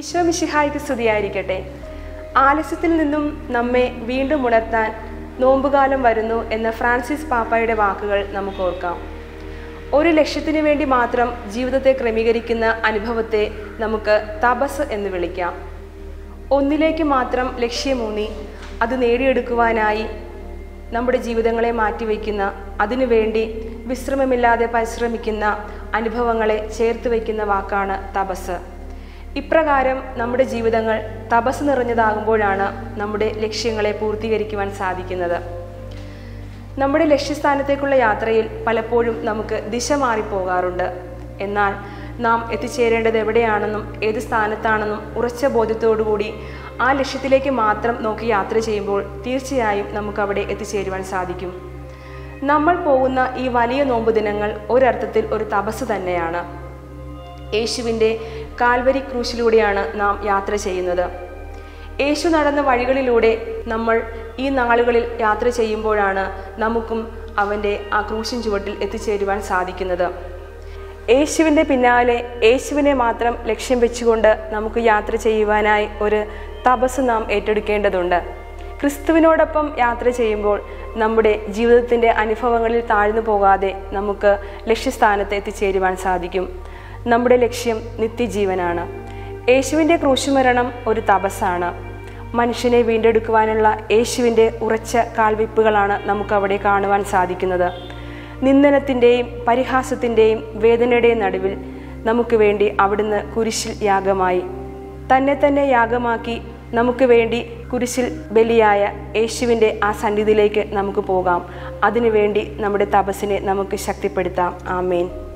ഈശോ മിശിഹായ്ക്ക് സ്തുതിയായിരിക്കട്ടെ ആലസ്യത്തിൽ നിന്നും നമ്മെ വീണ്ടും ഉണർത്താൻ നോമ്പുകാലം വരുന്നു എന്ന ഫ്രാൻസിസ് പാപ്പായുടെ വാക്കുകൾ നമുക്ക് ഓർക്കാം ഒരു ലക്ഷ്യത്തിന് വേണ്ടി മാത്രം ജീവിതത്തെ ക്രമീകരിക്കുന്ന അനുഭവത്തെ നമുക്ക് തപസ് എന്ന് വിളിക്കാം ഒന്നിലേക്ക് മാത്രം ലക്ഷ്യമൂന്നി അത് നേടിയെടുക്കുവാനായി നമ്മുടെ ജീവിതങ്ങളെ മാറ്റിവെക്കുന്ന അതിനുവേണ്ടി വിശ്രമമില്ലാതെ പരിശ്രമിക്കുന്ന അനുഭവങ്ങളെ ചേർത്ത് വയ്ക്കുന്ന വാക്കാണ് തപസ് ഇപ്രകാരം നമ്മുടെ ജീവിതങ്ങൾ തപസ് നിറഞ്ഞതാകുമ്പോഴാണ് നമ്മുടെ ലക്ഷ്യങ്ങളെ പൂർത്തീകരിക്കുവാൻ സാധിക്കുന്നത് നമ്മുടെ ലക്ഷ്യസ്ഥാനത്തേക്കുള്ള യാത്രയിൽ പലപ്പോഴും നമുക്ക് ദിശ മാറിപ്പോകാറുണ്ട് എന്നാൽ നാം എത്തിച്ചേരേണ്ടത് എവിടെയാണെന്നും ഏത് സ്ഥാനത്താണെന്നും ഉറച്ച ബോധ്യത്തോടുകൂടി ആ ലക്ഷ്യത്തിലേക്ക് മാത്രം നോക്കി യാത്ര ചെയ്യുമ്പോൾ തീർച്ചയായും നമുക്ക് അവിടെ എത്തിച്ചേരുവാൻ സാധിക്കും നമ്മൾ പോകുന്ന ഈ വലിയ നോമ്പ് ദിനങ്ങൾ ഒരർത്ഥത്തിൽ ഒരു തപസ് തന്നെയാണ് യേശുവിൻ്റെ കാൽവരി ക്രൂശിലൂടെയാണ് നാം യാത്ര ചെയ്യുന്നത് യേശു നടന്ന വഴികളിലൂടെ നമ്മൾ ഈ നാളുകളിൽ യാത്ര ചെയ്യുമ്പോഴാണ് നമുക്കും അവൻ്റെ ആ ക്രൂശിൻ ചുവട്ടിൽ എത്തിച്ചേരുവാൻ സാധിക്കുന്നത് യേശുവിൻ്റെ പിന്നാലെ യേശുവിനെ മാത്രം ലക്ഷ്യം വെച്ചുകൊണ്ട് നമുക്ക് യാത്ര ചെയ്യുവാനായി ഒരു തപസ് നാം ഏറ്റെടുക്കേണ്ടതുണ്ട് ക്രിസ്തുവിനോടൊപ്പം യാത്ര ചെയ്യുമ്പോൾ നമ്മുടെ ജീവിതത്തിൻ്റെ അനുഭവങ്ങളിൽ താഴ്ന്നു പോകാതെ നമുക്ക് ലക്ഷ്യസ്ഥാനത്ത് എത്തിച്ചേരുവാൻ സാധിക്കും നമ്മുടെ ലക്ഷ്യം നിത്യജീവനാണ് യേശുവിൻ്റെ ക്രൂശുമരണം ഒരു തപസ്സാണ് മനുഷ്യനെ വീണ്ടെടുക്കുവാനുള്ള യേശുവിൻ്റെ ഉറച്ച കാൽവയ്പ്പുകളാണ് നമുക്കവിടെ കാണുവാൻ സാധിക്കുന്നത് നിന്ദനത്തിൻ്റെയും പരിഹാസത്തിൻ്റെയും വേദനയുടെയും നടുവിൽ നമുക്ക് വേണ്ടി അവിടുന്ന് കുരിശിൽ യാഗമായി തന്നെ തന്നെ യാഗമാക്കി നമുക്ക് വേണ്ടി കുരിശിൽ ബലിയായ യേശുവിൻ്റെ ആ സന്നിധിയിലേക്ക് നമുക്ക് പോകാം അതിനുവേണ്ടി നമ്മുടെ തപസ്സിനെ നമുക്ക് ശക്തിപ്പെടുത്താം ആമേൻ